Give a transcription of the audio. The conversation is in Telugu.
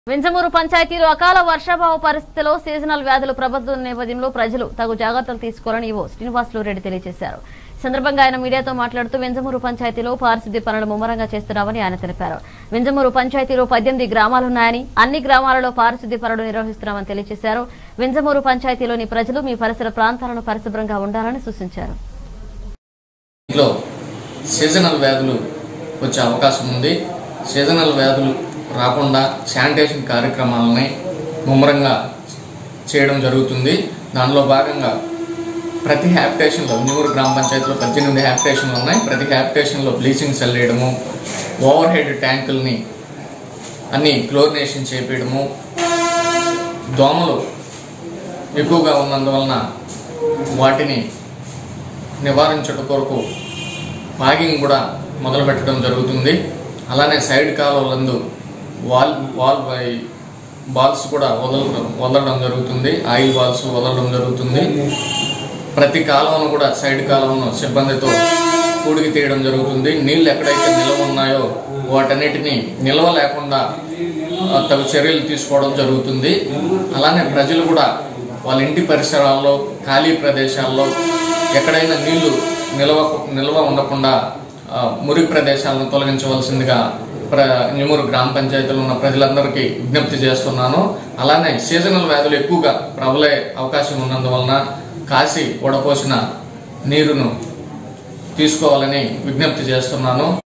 వింజమూరు పంచాయతీలో అకాల వర్షాభావ పరిస్థితిలో సీజనల్ వ్యాధులు ప్రబలుతున్న నేపథ్యంలో ప్రజలు తగు జాగ్రత్తలు తీసుకోవాలని ఈవో శ్రీనివాసులు రెడ్డి తెలియజేశారు ఈ సందర్భంగా ఆయన మీడియాతో మాట్లాడుతూ వింజమూరు పంచాయతీలో పారిశుద్ధ్య పనులు ముమ్మరంగా చేస్తున్నామని ఆయన తెలిపారు వింజమూరు పంచాయతీలో పద్దెనిమిది గ్రామాలున్నాయని అన్ని గ్రామాలలో పారిశుద్ధ్య పనులు నిర్వహిస్తున్నామని తెలియజేశారు వింజమూరు పంచాయతీలోని ప్రజలు మీ పరిసర ప్రాంతాలను పరిశుభ్రంగా ఉండాలని సూచించారు ఇంట్లో సీజనల్ వ్యాధులు వచ్చే అవకాశం ఉంది సీజనల్ వ్యాధులు రాకుండా శానిటేషన్ కార్యక్రమాలని ముమ్మరంగా చేయడం జరుగుతుంది దానిలో భాగంగా ప్రతి హ్యాబిటేషన్లో న్యూరు గ్రామ పంచాయతీలో పద్దెనిమిది హ్యాబిటేషన్లు ఉన్నాయి ప్రతి హ్యాబిటేషన్లో బ్లీచింగ్ సెల్ వేయడము ఓవర్ హెడ్ ట్యాంకుల్ని అన్ని క్లోరినేషన్ చేపించడము దోమలు ఎక్కువగా ఉన్నందువలన వాటిని నివారించట కొరకు ఫాగింగ్ కూడా మొదలు పెట్టడం జరుగుతుంది అలానే సైడ్ కాలువలందు వాల్ వాల్ బై- బాల్స్ కూడా వదలడం వదలడం జరుగుతుంది ఆయిల్ బాల్స్ వదలడం జరుగుతుంది ప్రతి కాలువను కూడా సైడ్ కాలువను సిబ్బందితో పూడికి తీయడం జరుగుతుంది నీళ్ళు ఎక్కడైతే నిల్వ ఉన్నాయో వాటన్నిటిని నిల్వ లేకుండా ఆ, తగు చర్యలు తీసుకోవడం జరుగుతుంది అలానే ప్రజలు కూడా వాళ్ళ ఇంటి పరిసరాల్లో ఖాళీ ప్రదేశాల్లో ఎక్కడైనా నీళ్లు నిల్వ నిల్వ ఉండకుండా ఆ, మురికి ప్రదేశాలను తొలగించవలసిందిగా ప్ర నిమురు గ్రామ పంచాయతీలో ఉన్న ప్రజలందరికీ విజ్ఞప్తి చేస్తున్నాను అలానే సీజనల్ వ్యాధులు ఎక్కువగా ప్రబలే అవకాశం ఉన్నందువలన కాసి వడపోసిన నీరును తీసుకోవాలని విజ్ఞప్తి చేస్తున్నాను